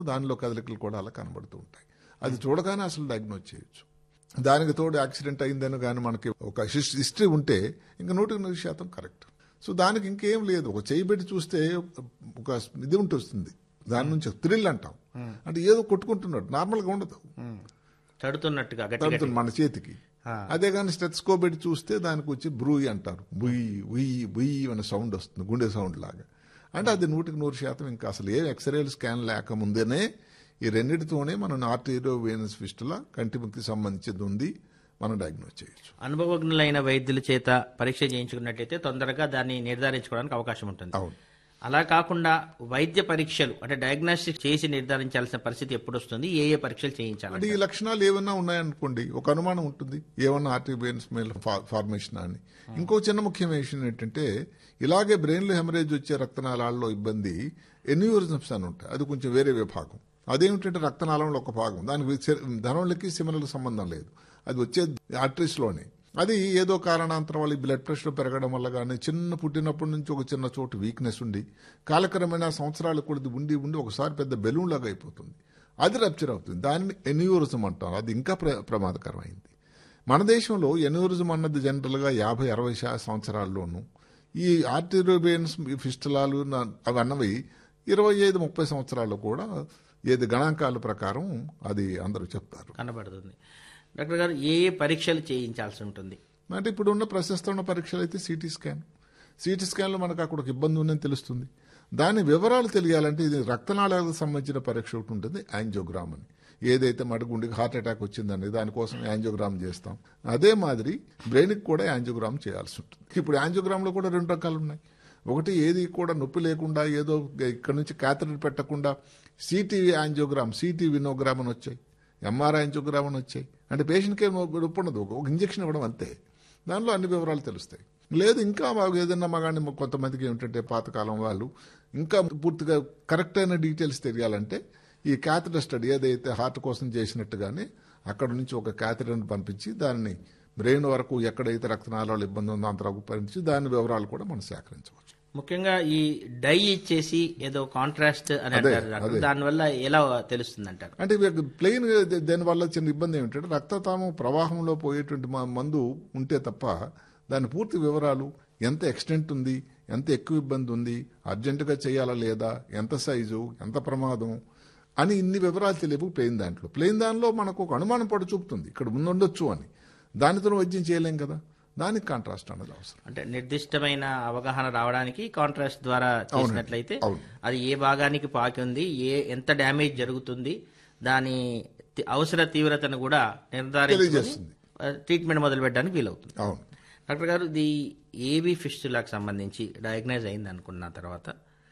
దానిలో కదలికలు కూడా అలా కనబడుతూ ఉంటాయి అది చూడగానే అసలు డయాగ్నోజ్ చేయొచ్చు దానికి తోడు యాక్సిడెంట్ అయిందని కానీ మనకి ఒక హిస్- హిస్టరీ ఉంటే ఇంకా నూటికి నూరు శాతం కరెక్ట్ సో దానికి ఇంకేం లేదు ఒక చేయి పెట్టి చూస్తే ఒక ఇది ఉంటుంది దాని నుంచి థ్రిల్ అంటాం అంటే ఏదో కొట్టుకుంటున్నాడు నార్మల్గా ఉండదు తడుతున్నట్టుగా గట్టి తడుతుంది మన చేతికి ఆ. అదే కానీ స్టెత్స్కోప్ పెట్టి చూస్తే దానికి వచ్చి బ్రూయి అంటారు బుయ్యి ఉయ్యి బుయ్యి అనే సౌండ్ వస్తుంది గుండె సౌండ్ లాగా అంటే అది నూటికి నూరు శాతం ఇంకా అసలు ఏ ఎక్స్రేలు స్కాన్ లేకముందేనే ఈ రెండింటితోనే మనం ఆర్టీరియో వేనస్ ఫిస్టుల కంటిముక్తి సంబంధించింది ఉంది మనం డయాగ్నోస్ చేయొచ్చు అనుభవజ్ఞులైన వైద్యుల చేత పరీక్ష చేయించుకున్నట్లయితే తొందరగా దాన్ని నిర్ధారించుకోవడానికి అవకాశం ఉంటుంది అవును అలా కాకుండా వైద్య పరీక్షలు అంటే డయాగ్నోస్టిక్ చేసి నిర్ధారించాల్సిన పరిస్థితి ఎప్పుడు వస్తుంది ఏ ఏ పరీక్షలు చేయించాలి అంటే ఈ లక్షణాలు ఏమన్నా ఉన్నాయనుకోండి ఒక అనుమానం ఉంటుంది ఏమన్నా ఆర్టీ బ్రెయిన్ స్మెల్ ఫార్మేషన్ అని ఇంకో చిన్న ముఖ్యమైన విషయం ఏంటంటే ఇలాగే బ్రెయిన్లో హెమరేజ్ వచ్చే రక్తనాళాల్లో ఇబ్బంది ఎన్యూరిజమ్స్ అని ఉంటాయి అది కొంచెం వేరే విభాగం అదేమిటంటే రక్తనాళంలో ఒక భాగం దానికి సి- ధనంలకి సిమలకు సంబంధం లేదు అది వచ్చే ఆర్టరీస్లోనే అది ఏదో కారణాంతరం వల్ల ఈ బ్లడ్ ప్రెషర్ పెరగడం వల్ల కానీ చిన్న పుట్టినప్పటి నుంచి ఒక చిన్న చోటు వీక్నెస్ ఉండి కాలక్రమేణా సంవత్సరాలు కూడా ఉండి ఉండి ఒకసారి పెద్ద బెలూన్ లాగా అయిపోతుంది అది రప్చర్ అవుతుంది దాన్ని ఎన్యూరిజం అంటారు అది ఇంకా ప్ర ప్రమాదకరమైంది మన దేశంలో ఎన్యూరిజం అన్నది జనరల్గా యాభై అరవై శా సంవత్సరాల్లోనూ ఈ ఆర్టిరోబియన్స్ ఫిస్టలాలు నా- అవి అన్నవి ఇరవై ఐదు ముప్పై సంవత్సరాల్లో కూడా ఏది గణాంకాల ప్రకారం అది అందరూ చెప్తారు కనబడుతుంది డాక్టర్ గారు ఏ ఏ పరీక్షలు చేయించాల్సి ఉంటుంది అంటే ఇప్పుడు ఉన్న ప్రశస్త ఉన్న పరీక్షలు అయితే సిటీ స్కాన్ సిటీ స్కాన్లో మనకు అక్కడ ఒక ఇబ్బంది ఉందని తెలుస్తుంది దాని వివరాలు తెలియాలంటే ఇది రక్తనాళాలకు సంబంధించిన పరీక్ష ఒకటి ఉంటుంది యాంజియోగ్రామ్ అని ఏదైతే మడుగుండికి హార్ట్ అటాక్ వచ్చిందని దానికోసం యాంజియోగ్రామ్ చేస్తాం అదే మాదిరి బ్రెయిన్కి కూడా యాంజియోగ్రామ్ చేయాల్సి ఉంటుంది ఇప్పుడు యాంజియోగ్రామ్లో కూడా రెండు రకాలు ఉన్నాయి ఒకటి ఏది కూడా నొప్పి లేకుండా ఏదో ఇక్కడ నుంచి క్యాథరెట్ పెట్టకుండా సిటీ యాంజియోగ్రామ్ సిటీ వినోగ్రామ్ అని వచ్చాయి ఎంఆర్ యాంజియోగ్రామ్ అని వచ్చాయి అంటే పేషెంట్కి ఏం నొప్పి ఉండదు ఒక- ఒక ఇంజక్షన్ ఇవ్వడం అంతే దానిలో అన్ని వివరాలు తెలుస్తాయి లేదు ఇంకా మాకు ఏదన్నా మగాని కొంతమందికి ఏమిటంటే పాతకాలం వాళ్ళు ఇంకా పూర్తిగా కరెక్ట్ అయిన డీటెయిల్స్ తెలియాలంటే ఈ క్యాథెటర్ స్టడీ ఏదైతే హార్ట్ కోసం చేసినట్టుగానే అక్కడ నుంచి ఒక క్యాథెటర్ని పంపించి దాన్ని బ్రెయిన్ వరకు ఎక్కడైతే రక్తనాళాలు ఇబ్బంది ఉందో అంతవరకు పంపించి దాని వివరాలు కూడా మనం సేకరించవచ్చు ముఖ్యంగా ఈ డై ఇచ్చేసి ఏదో కాంట్రాస్ట్ అని అదే, అంటారు డాక్టర్. అదే. దానివల్ల ఎలా తెలుస్తుంది అంటారు అంటే ప్లెయిన్ దానివల్ల చిన్న ఇబ్బంది ఏమిటంటే రక్తతాము ప్రవాహంలో పోయేటువంటి మ- మందు ఉంటే తప్ప దాని పూర్తి వివరాలు ఎంత ఎక్స్టెంట్ ఉంది ఎంత ఎక్కువ ఇబ్బంది ఉంది అర్జెంటుగా చేయాలా లేదా ఎంత సైజు ఎంత ప్రమాదం అని ఇన్ని వివరాలు తెలియవు ప్లెయిన్ దాంట్లో ప్లెయిన్ దానిలో మనకు ఒక అనుమానం పడి చూపుతుంది ఇక్కడ ముందుండొచ్చు అని దానితో వైద్యం చేయలేం కదా దానికి కాంట్రాస్ట్ అన్నది అవసరం అంటే నిర్దిష్టమైన అవగాహన రావడానికి కాంట్రాస్ట్ ద్వారా చేసినట్లయితే అవును. అది ఏ భాగానికి పాకి ఉంది ఏ ఎంత డ్యామేజ్ జరుగుతుంది దాని తి- అవసర తీవ్రతను కూడా నిర్ధారించి తెలియజేస్తుంది. ట్రీట్మెంట్ మొదలు పెట్టడానికి వీలవుతుంది అవును డాక్టర్ గారు ఇది ఏబీ ఫిస్టులాకు సంబంధించి డయాగ్నైజ్ అయింది అనుకున్న తర్వాత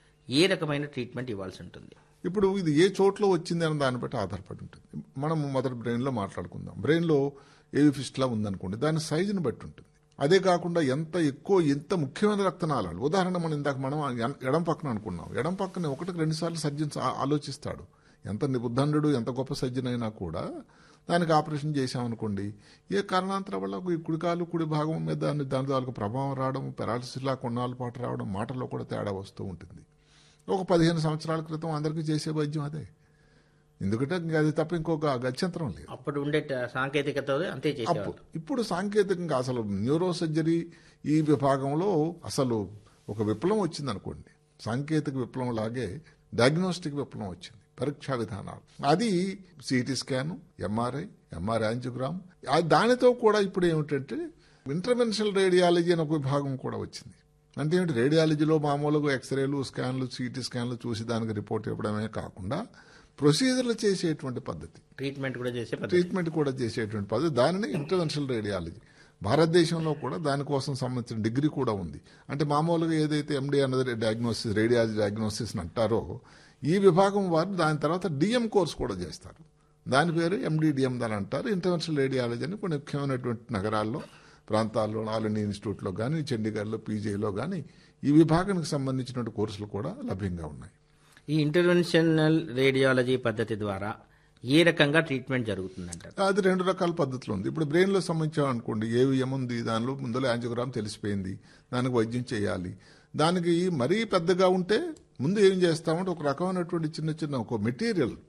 ఏ రకమైన ట్రీట్మెంట్ ఇవ్వాల్సి ఉంటుంది ఇప్పుడు ఇది ఏ చోట్లో వచ్చింది అన్న దాన్ని బట్టి ఆధారపడి ఉంటుంది మనం మొదటి బ్రెయిన్లో మాట్లాడుకుందాం బ్రెయిన్లో ఏవి ఫిస్ట్లా ఉందనుకోండి దాని సైజుని బట్టి ఉంటుంది అదే కాకుండా ఎంత ఎక్కువ ఎంత ముఖ్యమైన రక్తనాళాలు ఉదాహరణ మనం ఇందాక మనం ఎం- ఎడం పక్కన అనుకున్నాం ఎడం పక్కన ఒకటికి రెండు సార్లు సర్జన్ ఆ- ఆలోచిస్తాడు ఎంత నిబుద్ధండు ఎంత గొప్ప సర్జన్ అయినా కూడా దానికి ఆపరేషన్ చేశామనుకోండి ఏ కారణాంతరం వల్ల ఈ కుడికాలు కుడి భాగం మీద దాని దాని తాలూకు ప్రభావం రావడం పెరాలసిస్ లా కొన్నాళ్ళ పాటు రావడం మాటల్లో కూడా తేడా వస్తూ ఉంటుంది ఒక పదిహేను సంవత్సరాల క్రితం అందరికీ చేసే వైద్యం అదే ఎందుకంటే ఇంకా అది తప్ప ఇంకొక గత్యంతరం లేదు అప్పుడు ఉండే ట- సాంకేతికత అంతే చేసేవాళ్ళు అప్పుడు ఇప్పుడు సాంకేతికంగా అసలు న్యూరో సర్జరీ ఈ విభాగంలో అసలు ఒక విప్లవం వచ్చింది అనుకోండి సాంకేతిక విప్లవం లాగే డయాగ్నోస్టిక్ విప్లవం వచ్చింది పరీక్షా విధానాలు అది CT scan MRI MR angiogram ఆ దానితో కూడా ఇప్పుడు ఏమిటంటే ఇంటర్వెన్షనల్ రేడియాలజీ అనే ఒక విభాగం కూడా వచ్చింది అంటే ఏమిటి రేడియాలజీలో మామూలుగా ఎక్స్రేలు స్కాన్లు సిటీ స్కాన్లు చూసి దానికి రిపోర్ట్ ఇవ్వడమే కాకుండా ప్రొసీజర్లు చేసేటువంటి పద్ధతి ట్రీట్మెంట్ కూడా చేసే పద్ధతి ట్రీట్మెంట్ కూడా చేసేటువంటి పద్ధతి దానిని ఇంటర్వెన్షనల్ రేడియాలజీ భారతదేశంలో కూడా దానికోసం సంబంధించిన డిగ్రీ కూడా ఉంది అంటే మామూలుగా ఏదైతే ఎండి అన్నది డయాగ్నోసిస్ రేడియాలజీ డయాగ్నోసిస్ అని అంటారో ఈ విభాగం వారు దాని తర్వాత డిఎం కోర్స్ కూడా చేస్తారు దాని పేరు ఎండిడిఎం దాని అంటారు ఇంటర్వెన్షనల్ రేడియాలజీ అని కొన్ని ముఖ్యమైనటువంటి నగరాల్లో ప్రాంతాల్లో ఆల్ ఇండియా ఇన్స్టిట్యూట్లో కానీ చండీగఢ్లో పీజీలో కానీ ఈ విభాగానికి సంబంధించినటువంటి కోర్సులు కూడా లభ్యంగా ఉన్నాయి ఈ ఇంటర్వెన్షనల్ రేడియాలజీ పద్ధతి ద్వారా ఏ రకంగా ట్రీట్మెంట్ జరుగుతుందంటారు అది రెండు రకాల పద్ధతులు ఉంది ఇప్పుడు బ్రెయిన్ లో సంబంధించాం అనుకోండి ఏవిఎం ఉంది దానిలో ముందర యాంజియోగ్రామ్ తెలిసిపోయింది దానికి వైద్యం చేయాలి దానికి మరీ పెద్దగా ఉంటే ముందు ఏం చేస్తామంటే ఒక రకమైనటువంటి చిన్న చిన్న ఒక మెటీరియల్